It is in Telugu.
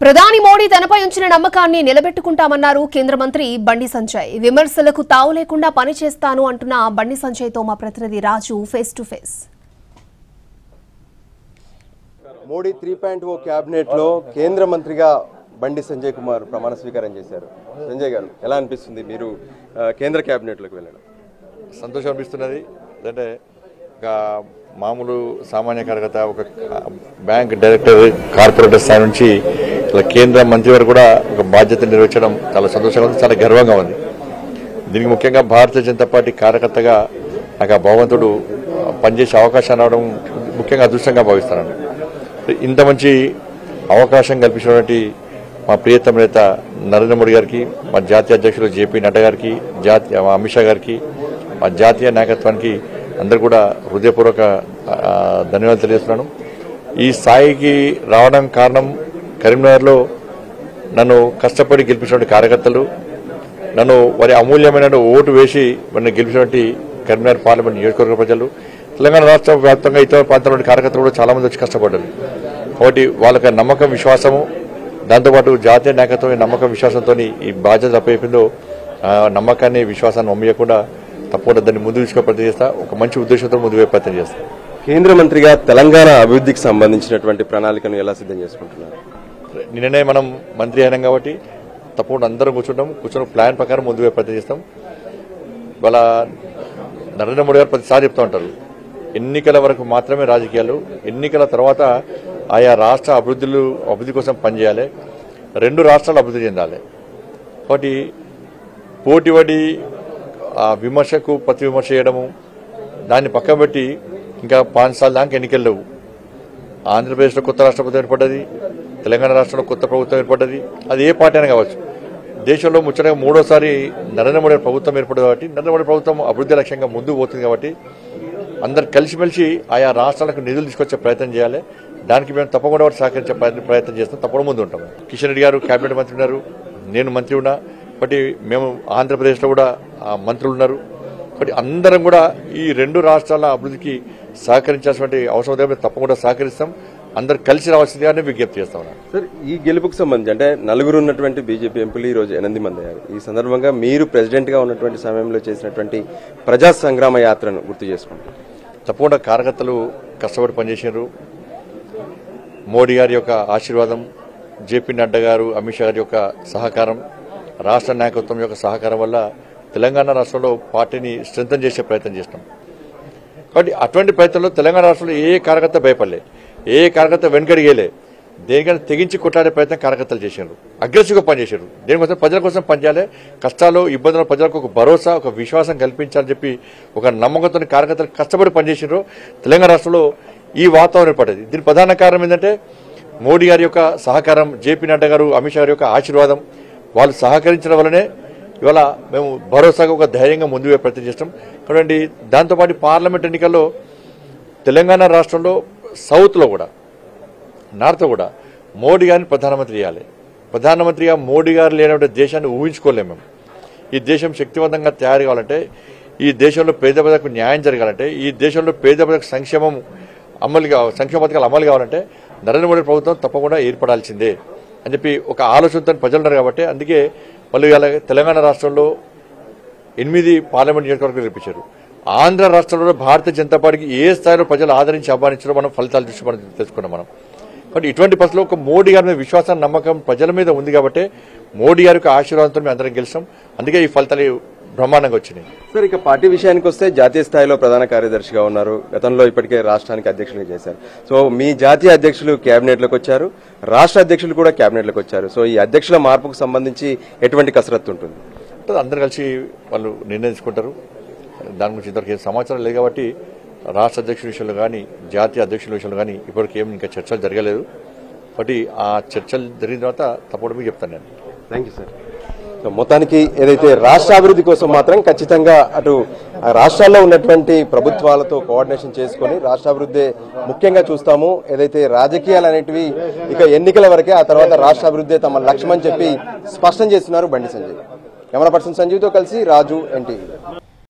ప్రధాని మోడీ తనపై ఉంచిన నమ్మకాన్ని నిలబెట్టుకుంటామన్నారు కేంద్ర మంత్రి బండి సంజయ్ విమర్శలకు తావు లేకుండా పనిచేస్తాను అంటున్న బండి సంజయ్తో మా ప్రతినిధి Raju face to face Modi three point O క్యాబినెట్లో కేంద్ర మంత్రిగా బండి సంజయ్ కుమార్ ప్రమాణ స్వీకారం చేశారు సంజయ్ గారు ఎలా అనిపిస్తుంది మీరు ఆ, కేంద్ర క్యాబినెట్లోకి వెళ్ళడం సంతోషం అనిపిస్తున్నది అంటే ఒక మామూలు సామాన్య కార్యకర్త ఒక బ్యాంక్ డైరెక్టర్ కార్పొరేటర్ స్థాయి నుంచి ఇలా కేంద్ర మంత్రి వరకు కూడా ఒక బాధ్యత నిర్వహించడం చాలా సంతోషంగా ఉంది చాలా గర్వంగా ఉంది దీనికి ముఖ్యంగా భారతీయ జనతా పార్టీ కార్యకర్తగా నాకు ఆ భగవంతుడు ఆ, పనిచేసే అవకాశం రావడం ముఖ్యంగా అదృష్టంగా భావిస్తున్నాను ఇంత మంచి అవకాశం కల్పించినటువంటి మా ప్రియతమ నేత నరేంద్ర మోడీ గారికి మా జాతీయ అధ్యక్షులు జేపీ నడ్డా గారికి జాతీయ మా అమిత్ షా గారికి మా జాతీయ నాయకత్వానికి అందరు కూడా హృదయపూర్వక ఆ, ధన్యవాదాలు తెలియజేస్తున్నాను ఈ స్థాయికి రావడం కారణం కరీంనగర్లో నన్ను కష్టపడి గెలిపించినటువంటి కార్యకర్తలు నన్ను వారి అమూల్యమైన ఓటు వేసి నన్ను గెలిచినటువంటి కరీంనగర్ పార్లమెంట్ నియోజకవర్గ ప్రజలు తెలంగాణ రాష్ట్ర వ్యాప్తంగా ఇతర ప్రాంతాల్లోని కార్యకర్తలు కూడా చాలా మంది వచ్చి కష్టపడ్డారు కాబట్టి వాళ్ళకి ఆ నమ్మకం విశ్వాసము దాంతోపాటు జాతీయ నాయకత్వం నమ్మకం విశ్వాసంతో ఈ బాధ్యత అప్పైపోయిందో ఆ నమ్మకాన్ని విశ్వాసాన్ని ఒమ్మయకుండా తప్పకుండా దాన్ని ముందు తీసుకునే ప్రయత్నం చేస్తా ఒక మంచి ఉద్దేశంతో ముందు పోయే ప్రయత్నం చేస్తా కేంద్ర మంత్రిగా తెలంగాణ అభివృద్ధికి సంబంధించినటువంటి ప్రణాళికను ఎలా సిద్ధం చేసుకుంటున్నారు నిన్ననే మనం మంత్రి అయినాం కాబట్టి తప్పకుండా అందరం కూర్చుంటాం కూర్చొని ప్లాన్ ప్రకారం ముందు పోయే ప్రయత్నం చేస్తాం ఇవాళ నరేంద్ర మోడీ గారు ప్రతిసారి చెప్తూ ఉంటారు ఎన్నికల వరకు మాత్రమే రాజకీయాలు ఎన్నికల తర్వాత ఆయా రాష్ట్ర అభివృద్ధులు అభివృద్ధి కోసం పనిచేయాలి రెండు రాష్ట్రాలు అభివృద్ధి చెందాలి కాబట్టి పోటీపడి ఆ విమర్శకు ప్రతి విమర్శ చేయడము దాన్ని పక్కన పెట్టి ఇంకా పాంచ్ సార్లు దాకా ఎన్నికలు లేవు ఆంధ్రప్రదేశ్లో కొత్త రాష్ట్రపతి ఏర్పడ్డది తెలంగాణ రాష్ట్రంలో కొత్త ప్రభుత్వం ఏర్పడ్డది అది ఏ పార్టీ అయినా కావచ్చు దేశంలో ముచ్చటగా మూడోసారి నరేంద్ర మోడీ ప్రభుత్వం ఏర్పడింది కాబట్టి నరేంద్ర మోడీ ప్రభుత్వం అభివృద్ధి లక్ష్యంగా ముందుకు పోతుంది కాబట్టి అందరు కలిసిమెలిసి ఆయా రాష్ట్రాలకు నిధులు తీసుకొచ్చే ప్రయత్నం చేయాలి దానికి మేము తప్పకుండా వారు సహకరించే ప్రయత్నం ప్రయత్నం చేస్తాం తప్పకుండా ముందు ఉంటాం కిషన్ రెడ్డి గారు కేబినెట్ మంత్రి ఉన్నారు నేను మంత్రి ఉన్నా కాబట్టి మేము ఆంధ్రప్రదేశ్లో కూడా ఆ, మంత్రులు ఉన్నారు కాబట్టి అందరం కూడా ఈ రెండు రాష్ట్రాల అభివృద్ధికి సహకరించాల్సినటువంటి అవసరం ఉంటే మేము తప్పకుండా సహకరిస్తాం అందరు కలిసి రావాల్సిందిగానే విజ్ఞప్తి చేస్తా ఉన్నాను సార్ ఈ గెలుపుకు సంబంధించి అంటే నలుగురు ఉన్నటువంటి బీజేపీ ఎంపీలు ఈ రోజు ఎనిమిది మంది అయ్యారు ఈ సందర్భంగా మీరు ప్రెసిడెంట్ గా ఉన్నటువంటి సమయంలో చేసినటువంటి ప్రజా సంగ్రామ యాత్రను గుర్తు చేసుకుంటారు తప్పకుండా కార్యకర్తలు కష్టపడి పనిచేసారు మోడీ గారి యొక్క ఆశీర్వాదం జేపీ నడ్డా గారు అమిత్ షా గారి యొక్క సహకారం రాష్ట్ర నాయకత్వం యొక్క సహకారం వల్ల తెలంగాణ రాష్ట్రంలో పార్టీని స్ట్రెంథన్ చేసే ప్రయత్నం చేసినాం కాబట్టి అటువంటి ప్రయత్నంలో తెలంగాణ రాష్ట్రంలో ఏ కార్యకర్త భయపడలే ఏ కార్యకర్త వెనుకడిగేలే దేనికైనా తెగించి కొట్లాడే ప్రయత్నం కార్యకర్తలు చేశారు అగ్రెసివ్గా పనిచేశారు దేనికోసం ప్రజల కోసం పనిచేయాలి కష్టాలు ఇబ్బందులు ప్రజలకు ఒక భరోసా ఒక విశ్వాసం కల్పించాలని చెప్పి ఒక నమ్మకంతో కార్యకర్తలు కష్టపడి పనిచేసారు తెలంగాణ రాష్ట్రంలో ఈ వాతావరణం ఏర్పడ్డది దీని ప్రధాన కారణం ఏంటంటే మోడీ గారి యొక్క సహకారం జేపీ నడ్డా గారు అమిత్ షా గారి యొక్క ఆశీర్వాదం వాళ్ళు సహకరించడం వల్లనే ఇవాళ మేము భరోసాగా ఒక ధైర్యంగా ముందు పోయే ప్రయత్నం చేస్తాం కాబట్టి దాంతోపాటు పార్లమెంట్ ఎన్నికల్లో తెలంగాణ రాష్ట్రంలో సౌత్లో కూడా నార్త్ కూడా మోడీ గారిని ప్రధానమంత్రి చేయాలి ప్రధానమంత్రిగా మోడీ గారు లేనటువంటి దేశాన్ని ఊహించుకోలేము మేము ఈ దేశం శక్తివంతంగా తయారు కావాలంటే ఈ దేశంలో పేద ప్రజలకు న్యాయం జరగాలంటే ఈ దేశంలో పేద ప్రజలకు సంక్షేమం అమలు కావ- సంక్షేమ పథకాలు అమలు కావాలంటే నరేంద్ర మోడీ ప్రభుత్వం తప్పకుండా ఏర్పడాల్సిందే అని చెప్పి ఒక ఆలోచనతో ప్రజలు ఉన్నారు కాబట్టి అందుకే వాళ్ళు ఇవాళ తెలంగాణ రాష్ట్రంలో ఎనిమిది పార్లమెంట్ నియోజకవర్గాలు గెలిపించారు ఆంధ్ర రాష్ట్రంలో భారతీయ జనతా పార్టీకి ఏ స్థాయిలో ప్రజలు ఆదరించి అభిమానించారో మనం ఫలితాలు చూసి మనం తెలుసుకున్నాం మనం కాబట్టి ఇటువంటి పరిస్థితుల్లో ఒక మోడీ గారి మీద విశ్వాసం నమ్మకం ప్రజల మీద ఉంది కాబట్టి మోడీ గారి యొక్క ఆశీర్వాదంతో మేము అందరం గెలిచాం అందుకే ఈ ఫలితాలు బ్రహ్మాండంగా వచ్చినాయి సార్ ఇక పార్టీ విషయానికి వస్తే జాతీయ స్థాయిలో ప్రధాన కార్యదర్శిగా ఉన్నారు గతంలో ఇప్పటికే రాష్ట్రానికి అధ్యక్షులుగా చేశారు సో మీ జాతీయ అధ్యక్షులు కేబినెట్లోకి వచ్చారు రాష్ట్ర అధ్యక్షులు కూడా కేబినెట్లోకి వచ్చారు సో ఈ అధ్యక్షుల మార్పుకు సంబంధించి ఎటువంటి కసరత్తు ఉంటుంది అంటే అందరు కలిసి వాళ్ళు నిర్ణయించుకుంటారు దాని గురించి ఇంతవరకు ఏం సమాచారం లేదు కాబట్టి రాష్ట్ర అధ్యక్షుల విషయంలో కానీ జాతీయ అధ్యక్షుల విషయంలో కానీ ఇప్పటికి ఏం ఇంకా చర్చలు జరగలేదు కాబట్టి ఆ చర్చలు జరిగిన తర్వాత తప్పకుండా మీకు చెప్తాను నేను థ్యాంక్ యూ సార్ సో మొత్తానికి ఏదైతే రాష్ట్ర అభివృద్ధి కోసం మాత్రం ఖచ్చితంగా అటు ఆ రాష్ట్రాల్లో ఉన్నటువంటి ప్రభుత్వాలతో కోఆర్డినేషన్ చేసుకొని రాష్ట్ర అభివృద్ధి ముఖ్యంగా చూస్తాము ఏదైతే రాజకీయాలు అనేటివి ఇక ఎన్నికల వరకే ఆ తర్వాత రాష్ట్ర అభివృద్ధి తమ లక్ష్యం అని చెప్పి స్పష్టం చేస్తున్నారు బండి సంజయ్ కెమెరా పర్సన్ సంజీవ్తో కలిసి రాజు ఎన్టీవీ